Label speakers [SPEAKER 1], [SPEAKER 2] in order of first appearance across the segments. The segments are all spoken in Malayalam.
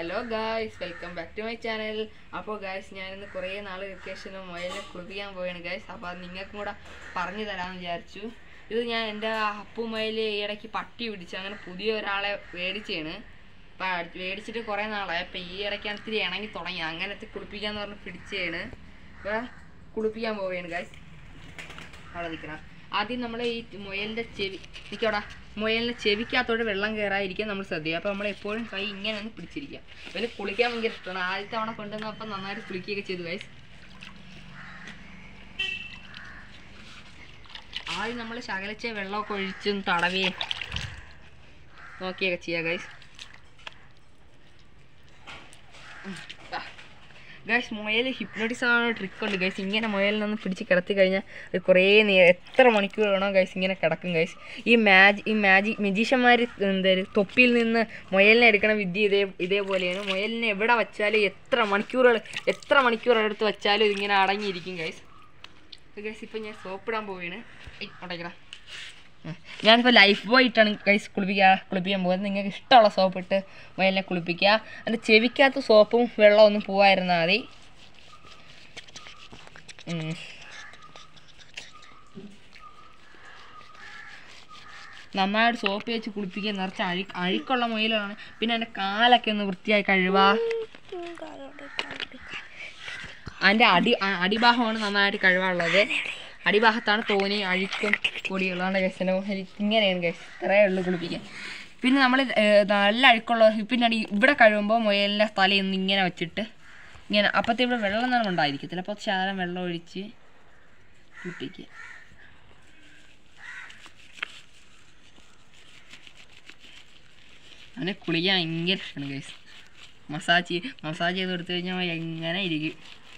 [SPEAKER 1] Hello guys welcome back to my channel അപ്പോൾ ഗായ്സ് ഞാനിന്ന് കുറേ നാൾ വെക്കേഷന് മൊബൈലിൽ കുളിപ്പിക്കാൻ പോവുകയാണ് ഗായ്സ് അപ്പോൾ അത് നിങ്ങൾക്കും കൂടെ പറഞ്ഞു തരാമെന്ന് വിചാരിച്ചു ഇത് ഞാൻ എൻ്റെ അപ്പു മൊബൈൽ ഈ ഇടയ്ക്ക് പട്ടി പിടിച്ചു അങ്ങനെ പുതിയ ഒരാളെ മേടിച്ചാണ് അപ്പം മേടിച്ചിട്ട് കുറേ നാളായി അപ്പം ഈ ഇടയ്ക്കാണ് ഇത്തിരി ഇണങ്ങി തുടങ്ങി അങ്ങനത്തെ കുളിപ്പിക്കാന്ന് പറഞ്ഞ് പിടിച്ചതാണ് അപ്പോൾ കുളിപ്പിക്കാൻ പോവുകയാണ് ഗായ്സ് അവിടെ നിൽക്കണം ആദ്യം നമ്മൾ ഈ മുയലിൻ്റെ ചെവി നിൽക്കോടാ മുയലിൻ്റെ ചെവിക്കകത്തോട്ട് വെള്ളം കയറാതിരിക്കാൻ നമ്മൾ ശ്രദ്ധിക്കുക അപ്പോൾ നമ്മൾ എപ്പോഴും കൈ ഇങ്ങനെ ഒന്ന് പിടിച്ചിരിക്കുക ഇവന് കുളിക്കാൻ ഭയങ്കര ഇഷ്ടമാണ് ആദ്യത്തെ തവണ കൊണ്ടുവന്നപ്പോൾ നന്നായിട്ട് കുളിക്കുകയൊക്കെ ചെയ്തു ഗൈസ് ആദ്യം നമ്മൾ ശകലിച്ച വെള്ളമൊക്കെ ഒഴിച്ചും തടവി നോക്കിയൊക്കെ ചെയ്യുക ഗൈസ് ഗൈസ് മുയൽ ഹിപ്നോട്ടിസ് ആണ് ട്രിക്ക് ഉണ്ട് ഗൈസ് ഇങ്ങനെ മുയലിനൊന്ന് പിടിച്ച് കിടത്തി കഴിഞ്ഞാൽ അത് കുറേ നേ എത്ര മണിക്കൂർ വേണോ ഗൈസ് ഇങ്ങനെ കിടക്കും ഗൈസ് ഈ മാജി ഈ മാജിക് മെജീഷ്യന്മാർ എന്തായാലും തൊപ്പിയിൽ നിന്ന് മുയലിനെ എടുക്കണ വിദ്യ ഇതേ ഇതേപോലെയാണ് മുയലിനെ എവിടെ വച്ചാലും എത്ര മണിക്കൂറുകൾ എത്ര മണിക്കൂർ എടുത്ത് വച്ചാലും ഇതിങ്ങനെ അടങ്ങിയിരിക്കും ഗൈസ് ഗൈസ് ഇപ്പം ഞാൻ സോപ്പിടാൻ പോവുകയാണ് ഉടയ്ക്കടാ ഞാനിപ്പോൾ ലൈഫ് ബോയ് ഇട്ടാണ് ഗൈസ് കുളിപ്പിക്കുക കുളിപ്പിക്കാൻ പോകുന്നത് നിങ്ങൾക്ക് ഇഷ്ടമുള്ള സോപ്പ് ഇട്ട് മുയലിനെ കുളിപ്പിക്കുക അതിൻ്റെ ചെവിക്കകത്ത് സോപ്പും വെള്ളവും ഒന്നും പോവായിരുന്നാൽ മതി ഉം. നന്നായിട്ട് സോപ്പ് വെച്ച് കുളിപ്പിക്കുക നിറച്ച് അഴി അഴുക്കുള്ള മുയലാണ് പിന്നെ അതിൻ്റെ കാലൊക്കെ ഒന്ന് വൃത്തിയായി കഴുകുക അതിൻ്റെ അടി ആ- അടിഭാഗമാണ് നന്നായിട്ട് കഴിവാനുള്ളത് അടിഭാഗത്താണ് തോനി അഴുക്കും പൊടിയുള്ളതാണ് ഗൈസിൻ്റെ ഇങ്ങനെയാണ് ഗൈസ് ഇത്രയേ ഉള്ളൂ കുളിപ്പിക്കാൻ പിന്നെ നമ്മൾ നല്ല അഴുക്കുള്ള പിന്നെ അടി ഇവിടെ കഴിയുമ്പോൾ മുയലിൻ്റെ തലയിൽ നിന്ന് ഇങ്ങനെ വെച്ചിട്ട് ഇങ്ങനെ അപ്പത്തെ ഇവിടെ വെള്ളം തന്നെ ഉണ്ടായിരിക്കത്തില്ല അപ്പോൾ ശകലം വെള്ളം ഒഴിച്ച് കുളിപ്പിക്കുക അവനെ കുളിക്കാൻ ഭയങ്കര ഇഷ്ടമാണ് ഗൈസ് മസാജ് മസാജ് ചെയ്ത് കൊടുത്തു കഴിഞ്ഞാൽ എങ്ങനെ ഇരിക്കും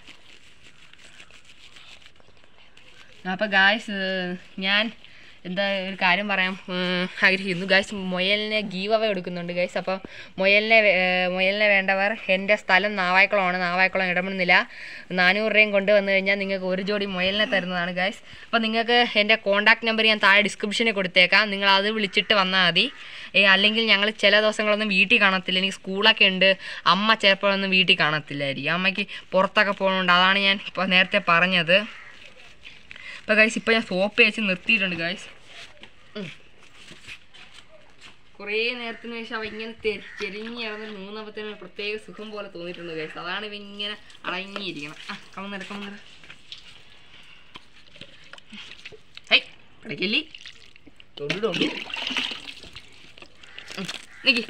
[SPEAKER 1] അപ്പോൾ ഗായ്സ് ഞാൻ എന്താ ഒരു കാര്യം പറയാൻ ഉം, ആഗ്രഹിക്കുന്നു ഗായ്സ് മുയലിനെ ഗീവ് അവേ കൊടുക്കുന്നുണ്ട് ഗായ്സ് അപ്പോൾ മുയലിനെ വേ- ഏർ, മുയലിനെ വേണ്ടവർ എൻ്റെ സ്ഥലം നാവായക്കുളമാണ് നാവായക്കുളം ഇടപെടുന്നില്ല നാനൂറ് രൂപയും കൊണ്ട് വന്നു കഴിഞ്ഞാൽ നിങ്ങൾക്ക് ഒരു ജോഡി മുയലിനെ തരുന്നതാണ് ഗായ്സ് അപ്പോൾ നിങ്ങൾക്ക് എൻ്റെ കോൺടാക്ട് നമ്പർ ഞാൻ താഴെ ഡിസ്ക്രിപ്ഷനിൽ കൊടുത്തേക്കാം നിങ്ങൾ അത് വിളിച്ചിട്ട് വന്നാൽ മതി ഏ, അല്ലെങ്കിൽ ഞങ്ങൾ ചില ദിവസങ്ങളൊന്നും വീട്ടിൽ കാണത്തില്ല എനിക്ക് സ്കൂളൊക്കെ ഉണ്ട് അമ്മ ചിലപ്പോഴൊന്നും വീട്ടിൽ കാണത്തില്ലായിരിക്കും അമ്മയ്ക്ക് പുറത്തൊക്കെ പോകുന്നുണ്ട് അതാണ് ഞാൻ ഇപ്പോൾ നേരത്തെ പറഞ്ഞത് അപ്പോൾ ഗൈസ് ഇപ്പോൾ ഞാൻ സോപ്പ് വെച്ച് നിർത്തിയിട്ടുണ്ട് ഗൈസ് കുറേ നേരത്തിന് ശേഷം അവ ഇങ്ങനെ തെരി ചെരിഞ്ഞ് ഇറന്ന് മൂന്നപ്പത്തിന് പ്രത്യേക സുഖം പോലെ തോന്നിയിട്ടുണ്ട് ഗൈസ് അതാണ് ഇവ ഇങ്ങനെ അടങ്ങിയിരിക്കണം ആ കമന്നിട കമന്നിട ഹൈ കിടക്കില്ലി തൊണ്ടു തൊണ്ടു നിക്കി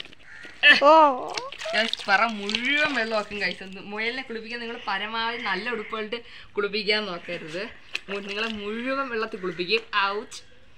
[SPEAKER 1] ഗൈസ് പറ മുഴുവൻ വെള്ളമാക്കും ഗൈസ് മുയലിനെ കുളിപ്പിക്കാൻ നിങ്ങൾ പരമാവധി നല്ല ഉടുപ്പുകളിട്ട് കുളിപ്പിക്കാൻ നോക്കരുത് മു- നിങ്ങളെ മുഴുവൻ വെള്ളത്തിൽ കുളിപ്പിക്കും ഔച്ച്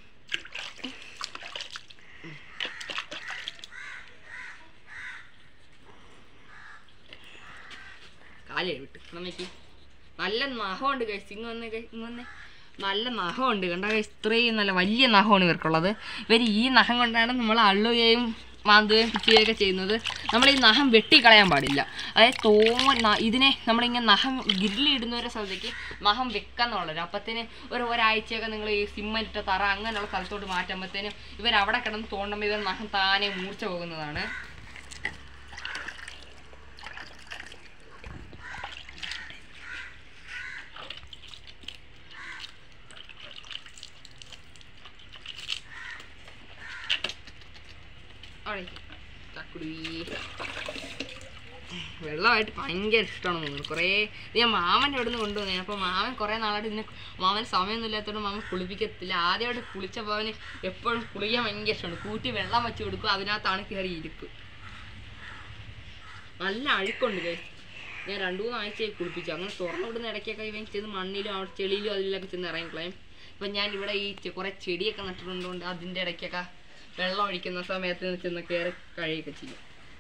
[SPEAKER 1] കാലേ വിട്ട് നമ്മക്ക് നല്ല നഖമുണ്ട് ഗൈസ് ഇങ്ങ് വന്ന് ഗൈസ് ഇങ്ങ് വന്ന് നല്ല നഖമുണ്ട് കണ്ട ഗൈസ് ഇത്രയും നല്ല വലിയ നഖമാണ് ഇവർക്കുള്ളത് ഇവർ ഈ നഖം കൊണ്ടാണ് നമ്മൾ അള്ളുകയും മാന്തുകയും പിച്ചുകയൊക്കെ ചെയ്യുന്നത് നമ്മൾ ഈ നഖം വെട്ടിക്കളയാൻ പാടില്ല അതായത് തോ ന- ഇതിനെ നമ്മളിങ്ങനെ നഖം ഗിരിലിടുന്നവരെ സ്ഥലത്തേക്ക് നഖം വെക്കാന്നുള്ളത് അപ്പത്തേന് ഒരു ഒരാഴ്ചയൊക്കെ നിങ്ങൾ ഈ സിമ്മൻറ്റ തറ അങ്ങനെയുള്ള സ്ഥലത്തോട്ട് മാറ്റുമ്പോഴത്തേനും ഇവർ അവിടെ കിടന്ന് തോണ്ടുമ്പോൾ ഇവർ നഖം താനെ മൂർച്ച പോകുന്നതാണ് അവിടെ ചക്കുടി വെള്ളമായിട്ട് ഭയങ്കര ഇഷ്ടമാണെന്ന് തോന്നുന്നു കുറേ ഇത് ഞാൻ മാമൻ്റെ അവിടെ നിന്ന് കൊണ്ടുവന്നേ അപ്പോൾ മാമൻ കുറേ നാളായിട്ട് ഇതിനെ മാമന് സമയമൊന്നും ഇല്ലാത്തതുകൊണ്ട് മാമൻ കുളിപ്പിക്കത്തില്ല ആദ്യമായിട്ട് കുളിച്ചപ്പോൾ അവന് എപ്പോഴും കുളിക്കാൻ ഭയങ്കര ഇഷ്ടമാണ് കൂട്ടി വെള്ളം വെച്ച് കൊടുക്കും അതിനകത്താണ് കയറി ഇരിപ്പ് നല്ല അഴുക്കുണ്ട് കൈ ഞാൻ രണ്ടു മൂന്ന് ആഴ്ചയായി കുളിപ്പിച്ചു അങ്ങനെ തുറന്നു വിടുന്ന ഇടയ്ക്കൊക്കെ ഇവൻ ചെന്ന് മണ്ണിലും അവിടെ ചെളിയിലും അതിലൊക്കെ ചെന്ന് ഇറങ്ങിക്കളയും ഇപ്പം ഞാൻ ഇവിടെ ഈ ചെ- കുറേ ചെടിയൊക്കെ നട്ടിട്ടുണ്ടോണ്ട് അതിൻ്റെ ഇടയ്ക്കൊക്കെ വെള്ളം ഒഴിക്കുന്ന സമയത്ത് ചെന്ന് കയറി കഴിയൊക്കെ ചെയ്യും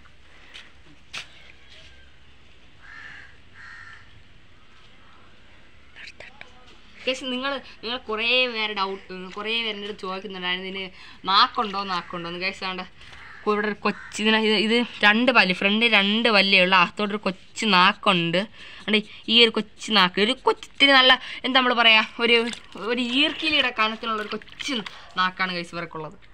[SPEAKER 1] കേസ് നിങ്ങൾ നിങ്ങൾ കുറേ പേര് ഡൗട്ട് കുറേ പേരുടെ അടുത്ത് ചോദിക്കുന്നുണ്ടായിരുന്നു ഇതിന് നാക്കുണ്ടോ നാക്കുണ്ടോ എന്ന് കേസ് വേണ്ട ഇവിടെ ഒരു കൊച്ചു ഇതിന് ഇത് ഇത് രണ്ട് പല്ല് ഫ്രണ്ട് രണ്ട് പല്ലേ ഉള്ളു അകത്തോട്ടൊരു കൊച്ചു നാക്കുണ്ട് അണ്ട് ഈ ഒരു കൊച്ചു നാക്ക് ഒരു കൊച്ചിത്തിന് നല്ല എന്താ നമ്മൾ പറയാ ഒരു ഒരു ഈർക്കിലിയുടെ കണത്തിനുള്ള ഒരു കൊച്ചു നാക്കാണ് കേസ് ഇവർക്കുള്ളത്